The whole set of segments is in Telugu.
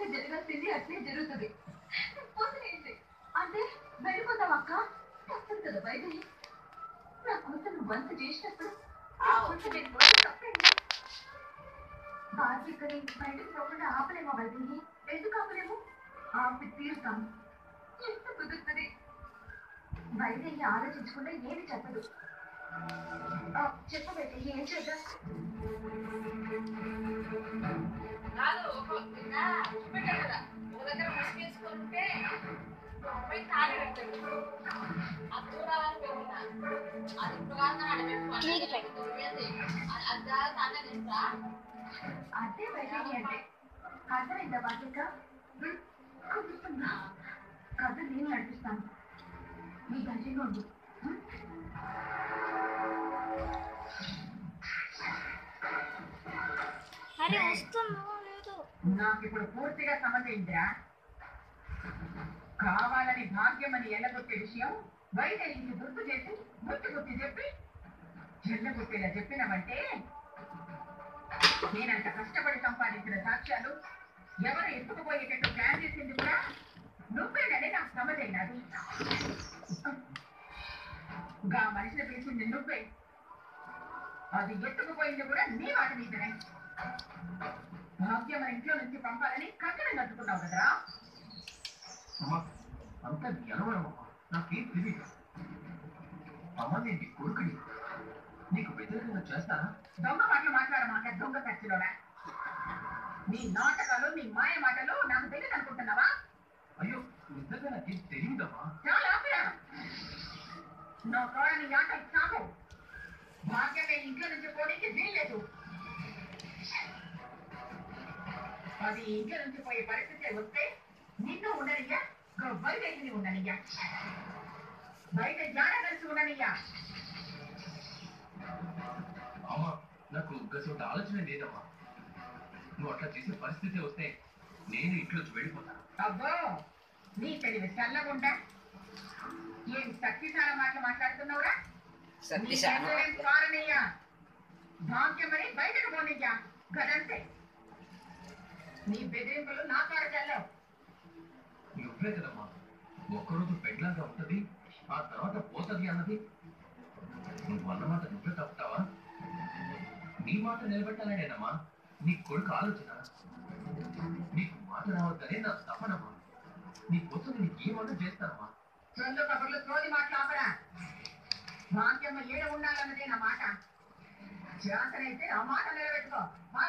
ఎట్లా జరగాల్సింది అట్లే జరుగుతుంది పోతేంటి అంటే వెళ్ళిపోతావు అక్క తప్పదు కదా బయట నా కోసం నువ్వు వంట చేసినప్పుడు నా కోసం నేను వంట తప్పేంటి బాధ్యతని బయటకు పోకుండా ఆపలేమా వైదేహి ఎందుకు ఆపలేము ఆపి తీరుతాం ఎంత కుదురుతుంది వైదేహి ఆలోచించకుండా ఏమి చెప్పదు ఆ, చెప్పు వైదేహి ఏం చేద్దాం కాదు ఒక నిన్న చూపెట్టాడు కదా ఒక దగ్గర ముసుగేసుకుంటే పోయి తాళి కట్టాడు అది చూడాలని పెట్టిన అది ఇప్పుడు కాదు అడిగి అది దాని అన్న తెలుసా అదే వైదేహి అంటే అర్థమైందా బాధ్యత హ్మ్? కుదురుతుందా కథ నేను నడిపిస్తాను నీ ధైర్యంగా ఉండు హ్మ్? అరే వస్తున్నావా లేదు నాకు ఇప్పుడు పూర్తిగా సమజైందిరా కావాలని భాగ్యమని ఎల్లగొట్టే విషయం బయట ఇంటి గుర్తు చేసి గుర్తు గుర్తు చెప్పి చెల్లగొట్టేలా చెప్పినవంటే నేనంత కష్టపడి సంపాదించిన సాక్ష్యాలు ఎవరు ఎత్తుకుపోయేటట్టు ప్లాన్ చేసింది కూడా నువ్వేనని నాకు సమజైనది గా మనిషిని పిలిచింది నువ్వే అది ఎత్తుకుపోయింది కూడా నీ మాట మీదనే భాగ్యం మన ఇంట్లో నుంచి పంపాలని కంకణం కట్టుకున్నావు కదరా అమ్మా అంతా నీ అనుమానమమ్మా నాకేం తెలియదు అమ్మ నేను నీ కొడుకుని నీకు వ్యతిరేకంగా చేస్తానా దొంగ మాటలు మాట్లాడమాట దొంగ ఖర్చులోనా నీ నాటకాలు నీ మాయ మాటలు నాకు తెలియదు అనుకుంటున్నావా అయ్యో నిజంగా నాకేం తెలియదమ్మా చాలా ఆపరా నా కాడ నీ ఆట చాకు భాగ్యమే ఇంట్లో నుంచి పోనీకి వీల్లేదు అది ఇంట్లో నుంచి పోయే పరిస్థితి వస్తే నిన్ను ఉండనియ్యా బయట ఉండనియ్యా బయట జాడ కలిసి ఉండనియ్యా అమ్మా నాకు గసొంత ఆలోచన లేదమ్మా నువ్వు అట్లా చేసే పరిస్థితి వస్తే నేను ఇంట్లోంచి వెళ్ళిపోతాను అబ్బో నీ తెలివి చల్లగుండా ఏం శక్తిశాల మాటలు మాట్లాడుతున్నావురా నీ చేతులేం కారనయ్యా భాగ్యమని బయటకు పోనయ్యా కదంతే నీ బెదిరింపులు నా కాడ చల్లవు నువ్వే కదమ్మా ఒక్కరోజు పెళ్ళాగా ఉంటది ఆ తర్వాత పోతది అన్నది నువ్వు అన్నమాట నువ్వే తప్పుతావా నీ మాట నిలబెట్టాలనేనమ్మా నీ కొడుకు ఆలోచన నీకు మాట రావద్దనే నా తపనమ్మా నీ కోసం నీకు ఏమన్నా చేస్తానమ్మా చందు కబుర్లు సోది మాట్లాపరా భాగ్యమ్మ ఏడ ఉండాలన్నదే నా మాట చేతనైతే ఆ మాట నిలబెట్టుకో మా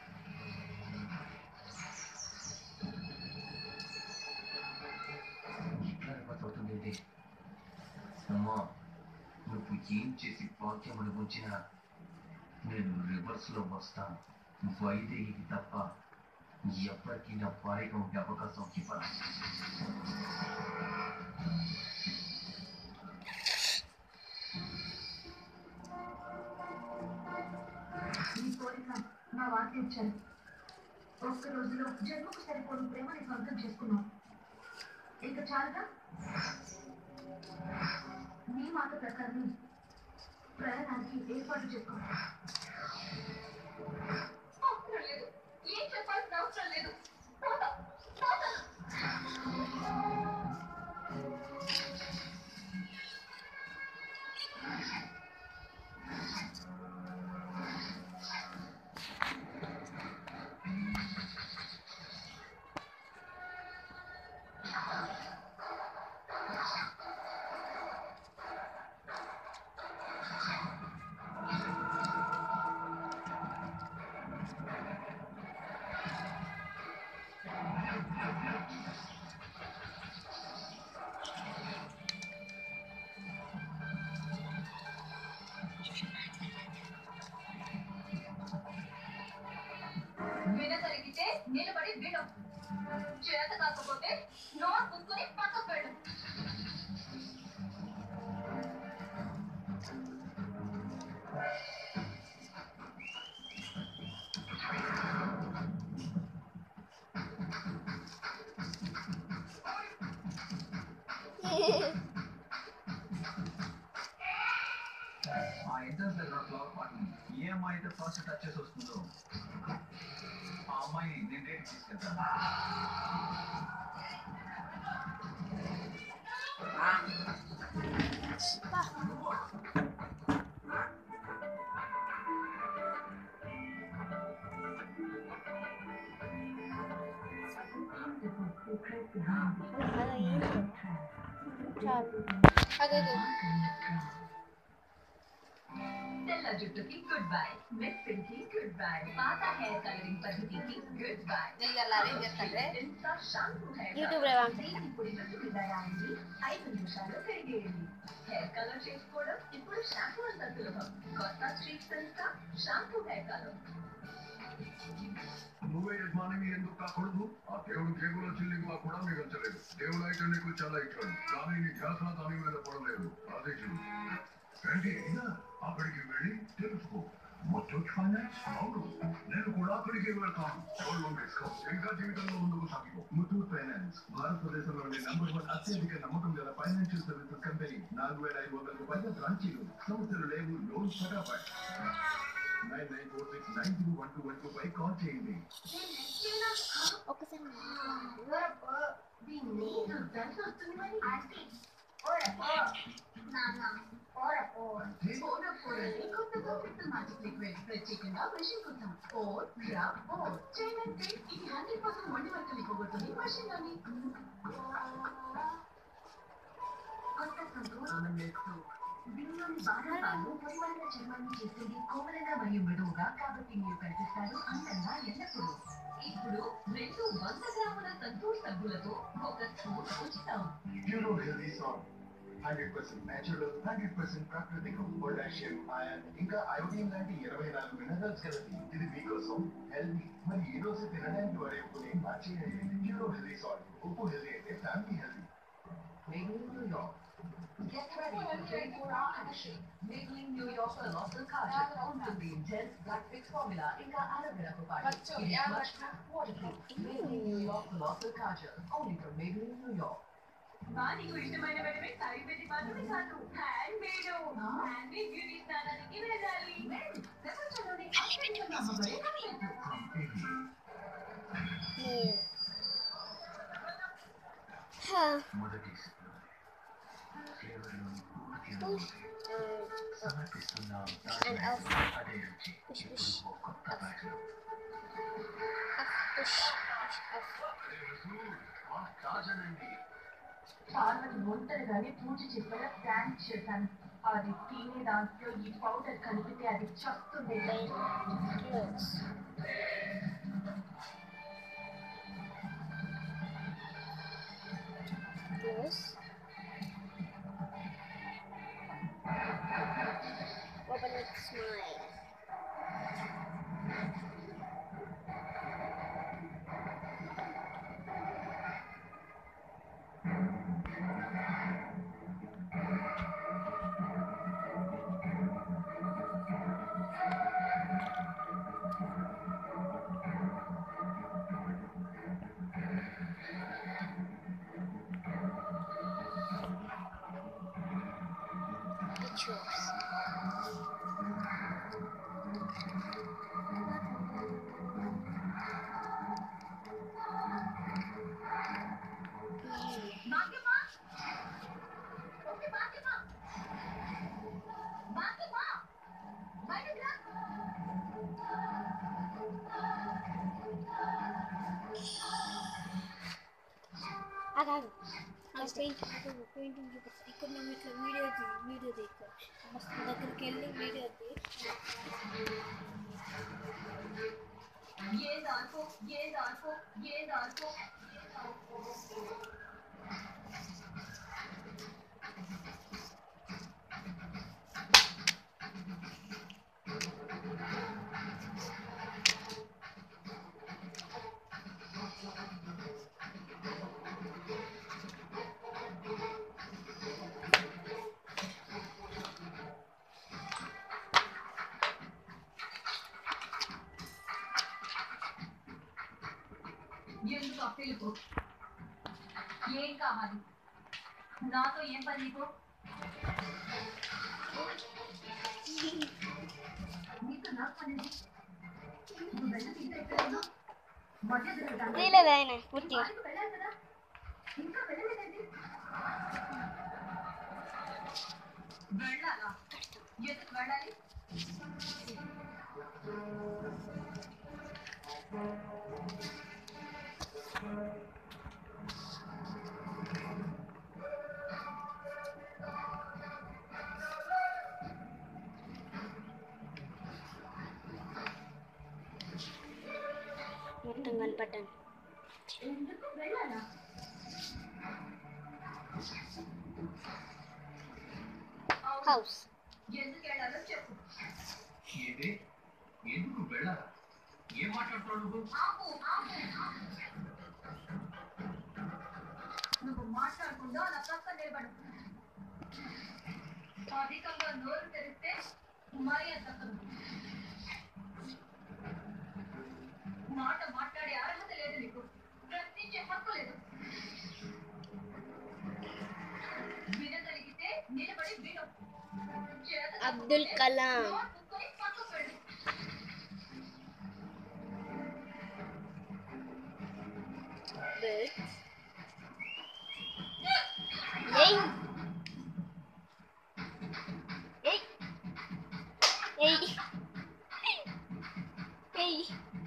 ఇట్లా రివర్స్ అవుతుంది ఇది అమ్మా నువ్వు ఏం చేసి భాగ్యమని ఉంచినా నేను రివర్స్ లో వస్తాను వైదేహికి తప్ప ఎవ్వరికీ నా భారీగా ఉండే అవకాశం ఇవ్వను నీ కోరిక నా వాకి ఇచ్చాను ఒక్క రోజులో జన్మకు సరిపోని ప్రేమని సొంతం చేసుకున్నావు ఇక చాలుగా నీ మాట ప్రకారం ప్రయాణానికి ఏర్పాటు చేసుకో అవసరం లేదు ఏం చెప్పాల్సిన అవసరం లేదు పోతా పోతా వినగలిగితే నిలబడి విను చేత కాకపోతే నోట్ పుచ్చుకొని పక్కకు వెళ్ళు ఆ ఎంట్రన్స్ దగ్గర ఫ్లవర్ పాట్ ఏ అమ్మాయి అయితే ఫస్ట్ టచ్ చేసి వస్తుందో ఆ అమ్మాయి నేను డేట్ తీసుకెళ్తాను అదే తెల్ల జుట్టుకి గుడ్ బై మెస్సింగ్ కి గుడ్ బై పాత హెయిర్ కలరింగ్ పద్ధతికి గుడ్ బై చెయ్యాలి చేస్తాంటే ఎంత షాంపూ హెయిర్ యూట్యూబ్ లో దీన్ని ఇప్పుడు జుట్టు మీద రాయండి ఐదు నిమిషాలు పెరిగేయండి హెయిర్ కలర్ చేసుకోవడం ఇప్పుడు షాంపూ అంత సులభం కొత్త స్ట్రీట్ తెలుసా షాంపూ హెయిర్ కలర్ నువ్వే యజమానిని ఎందుకు కాకూడదు ఆ దేవుడు జేబులో చిల్లిగా కూడా మిగల్చలేదు దేవుడు అయితే నీకు చాలా ఇచ్చాడు కానీ నీ ధ్యాస దాని మీద పడలేదు అదే చూడు ఏంటి అయినా అక్కడికి వెళ్ళి తెలుసుకో ముత్తూట్ ఫైనాన్స్ అవును నేను కూడా అక్కడికి వెళ్తాను గోల్డ్ లోన్ తీసుకో ఇంకా జీవితంలో ముందుకు సాగిపో ముత్తూట్ ఫైనాన్స్ భారతదేశంలోని నంబర్ వన్ అత్యధిక నమ్మకం గల ఫైనాన్షియల్ సర్వీసెస్ కంపెనీ నాలుగు వేల ఐదు వందలకు పైగా బ్రాంచీలు సంస్థలు లేవు లోన్ ఫటాఫట్ nine nine four six nine two one two one two పై కాల్ చేయండి ఒకసారి దీన్ని దుర్గంధ వస్తుంది మరి పోనపోరని కొత్తగా విత్ మ్యాజిక్ లిక్విడ్ ప్రత్యేకంగా మెషిన్ కోసం ఓర్ డ్రాప్ ఓర్ చేయండి ఇది హండ్రెడ్ పర్సెంట్ వండి వర్తలు ఇవ్వబోతుంది మెషిన్ లోని కొత్త సంతోషం దీనిలోని బాణాలు పరిమాణ చర్మాన్ని చేసేది కోమలంగా మరియు మృదువుగా కాబట్టి మీరు కనిపిస్తారు అందంగా ఎల్లప్పుడూ ఇప్పుడు రెండు వంద గ్రాముల సంతూర్ సబ్బులతో ఒక స్పూన్ ఉచితం Euro Healthy Salt. 100% natural, 100% ప్రాకృతికం పొటాషియం ఐరన్ ఇంకా అయోడిన్ లాంటి ఇరవై నాలుగు మినరల్స్ కలిపి ఇది మీకోసం హెల్దీ మరి ఈ రోజు తినడానికి వాడేసుకునే మార్చేయండి ప్యూరో హెల్దీ సాల్ట్ ఉప్పు హెల్దీ అయితే family healthy Maybelline New York. Get ready for 24-hour action. Maybelline New York Colossal Kajal ఉంటుంది intense black fix formula ఇంకా aloe vera తో పాటు వచ్చు, it is యా much waterproof. Maybelline New York Colossal Kajal only from Maybelline New York. నీకు ఇష్టమైన వెంటనే ఆయుర్వేదిక్ మాత్రమే కాదు handmade handmade beauty స్నానానికి వెళ్ళాలి ప్రపంచంలోనే అత్యంత అమ్మబడే కట్లెట్లు మొదటి ఫ్లేవర్లో పూర్తి సమర్పిస్తున్నాం అదే రుచి ఇప్పుడు ఓ కొత్త బ్యాచ్లో తాజానండి పార్వతి ఒంటరిగానే పూజ చేసేలా ప్లాన్ చేశాను అది తినే దాంట్లో ఈ పౌడర్ కలిపితే అది చస్తుంది Close. Open with smile. It's yours. భాగ్యమా ఓకే భాగ్యమా భాగ్యమా బయటకు రా ఆగాగు ఆ పెయింటింగ్ పెయింటింగ్ చూపిస్తా ఇక్కడ మేము ఇట్లా వీడియో తీ వీడియో తీసుకో మస్తు దగ్గరికి వెళ్ళి వీడియో తీ ये दांतो ये दांतो ये दांतो ఎందుకు అప్పీలకు ఏం కావాలి నాతో ఏం పని నీకు నీతో నాకు పని నువ్వు వెళ్ళ తీసే ఎక్కడైనా మధ్య తిరగడానికి తీయలేదు ఆయన పూర్తి వాడికి వెళ్ళాలి కదా ఇంకా వెళ్ళలేదండి వెళ్ళాలా ఎందుకు వెళ్ళాలి మొత్తం కనపడ్డాను ఎందుకు వెళ్ళాలా హౌస్ ఎందుకు వెళ్ళాలో చెప్పు ఏంటి ఎందుకు వెళ్ళాలా ఏం మాట్లాడుతున్నావు నువ్వు ఆపు ఆపు ఆపు. నువ్వు మాట్లాడకుండా అలా పక్క నిలబడు అధికంగా నోరు తెరిస్తే మర్యాద తప్పదు మాట మాట్లాడే అర్హత లేదు నీకు ప్రశ్నించే హక్కు లేదు వినగలిగితే నిలబడి విను చేత అబ్దుల్ కలాం నోరు మూసుకొని పక్కకు వెళ్ళు birds. Yay! Yay! Yay! Yay!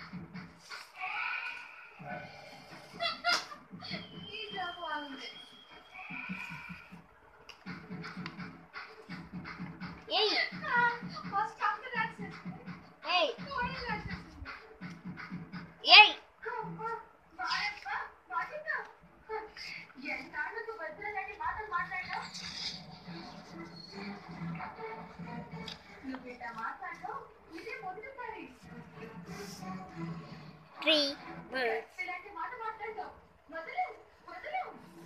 Yay! Hey! Yay! ఎన్నాళ్ళకు వజ్రాలని మాటలు మాట్లాడావు నువ్వు ఇట్లా మాట్లాడవు ఇదే మొదటిసారి Three birds. ఇలాంటి మాట మాట్లాడతావు వదలు వదలు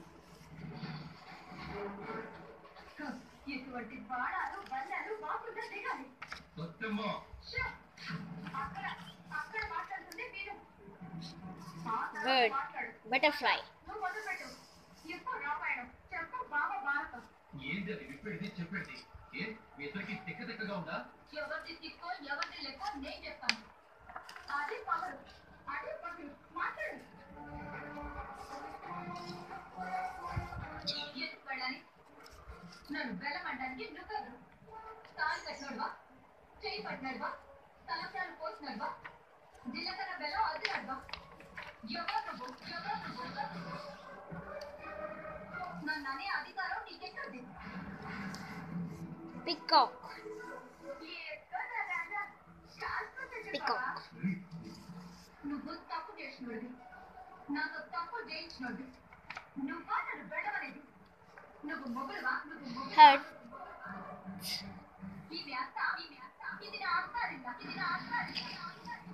ఇటువంటి బాణాలు బల్లాలు బాగుండా దిగాలి సత్యమ్మా షో! అక్కడ అక్కడ మాట్లాడుతుంటే మీరు Bird. మాట్లాడు Butterfly. నువ్వు మొదలుపెట్టు చెప్పు రామాయణం చెప్పు బాబా భారతం ఏంటి అది విప్పేది చెప్పేది ఏ మీ ఇద్దరికి తిక్క తిక్కగా ఉందా ఎవరిది తిక్కో ఎవరిది లెక్కో నేను చెప్తాను అదే పవర్ అదే పవర్ మాట్లాడు ఎందుకు వెళ్ళాలి నన్ను వెళ్ళమంటానికి నువ్వెవరు తాళి కట్టినోడువా చేయి పట్టినాడువా తలప్రాలు పోసినాడువా జీలకర్ర బెల్లం అదినాడువా ఎవరు నువ్వు ఎవరు నువ్వు నన్ను అనే అధికారం నీకెక్కడిది Peacock. ఎక్కడ రాజా శాశ్వత Peacock. నువ్వు తప్పు చేసినోడివి నాతో తప్పు చేయించినోడివి నువ్వా నన్ను వెళ్ళవనేది నువ్వు మొగుడువా నువ్వు మొగుడు Heart. ఇది అత్త ఇది అత్త ఇది నా అత్తారిల్ల ఇది నా అత్తారిల్ల నా అత్తారిల్ల.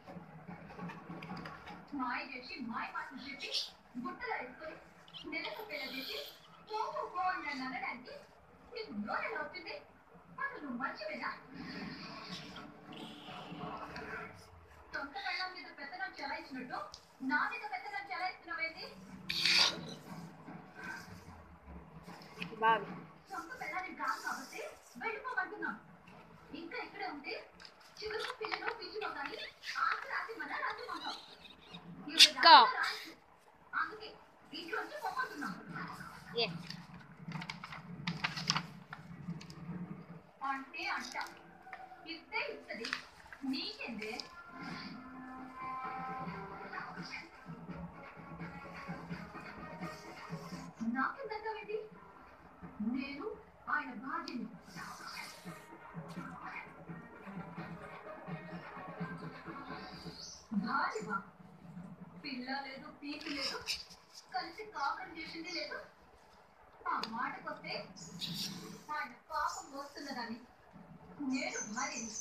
మాయ చేసి మాయ మాటలు చెప్పి గుట్టలో వేసుకొని నెలకు పిల్ల చేసి పోపు పోండి అని అనడానికి నీకు నోరెలా వచ్చింది అసలు నువ్వు మంచివేనా సొంత పెళ్ళం మీద పెత్తనం చెలాయించినట్టు నా మీద పెత్తనం చెలాయిస్తున్నావేంటి Bobby. సొంత పిల్లని కాదు కాబట్టి వెళ్ళిపోమంటున్నాం ఇంకా ఇక్కడే ఉంటే చివరికి పిల్లలు పిచ్చిలో కానీ ఆకు రాసి మన రాసి పంపాం Go. అందుకే ఇంట్లోంచి పొమ్మంటున్నాం Yes. అంటే అంట ఇస్తే ఇస్తుంది నీకేందే నాకెంతంటావేంటి నేను ఆయన భార్యని భార్యవా పిల్ల లేదు పీకు లేదు కలిసి కాకం చేసింది లేదు ఆ మాటకొస్తే ఆయన పాపం మోస్తున్నదని నేను భార్యని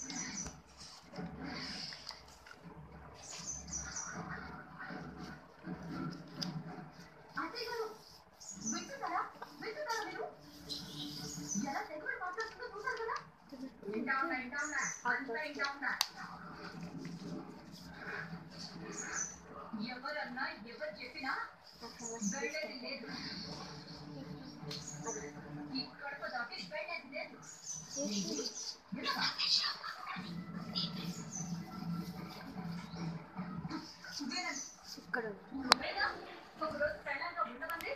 అత్తయ్య గారు వింటున్నారా వింటున్నారా మీరు ఎలా తెగులు మాట్లాడుతుందో చూసారు కదా ఇంకా ఉన్నా ఇంకా ఉన్నా అంతా ఇంకా ఉన్నా ఎవరన్నా ఎవరు చెప్పినా వెళ్ళేది లేదు ఈ కడప దాటి వెళ్ళేది లేదు వినవా? వాడు నువ్వేగా ఒకరోజు పెళ్ళాక ఉండమంది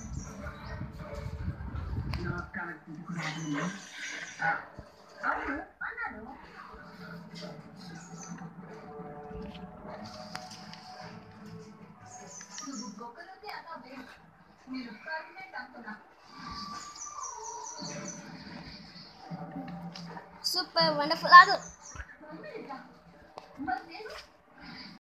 నాకు కావాల్సింది కూడా అదే. ఆ, అవును అన్నాను నువ్వు గొప్పలోకి అలా వేరు నేను పర్మనెంట్ అనుకున్నా సూపర్ వండర్ఫుల్ ఆగు పర్మనెంటా మరి నేను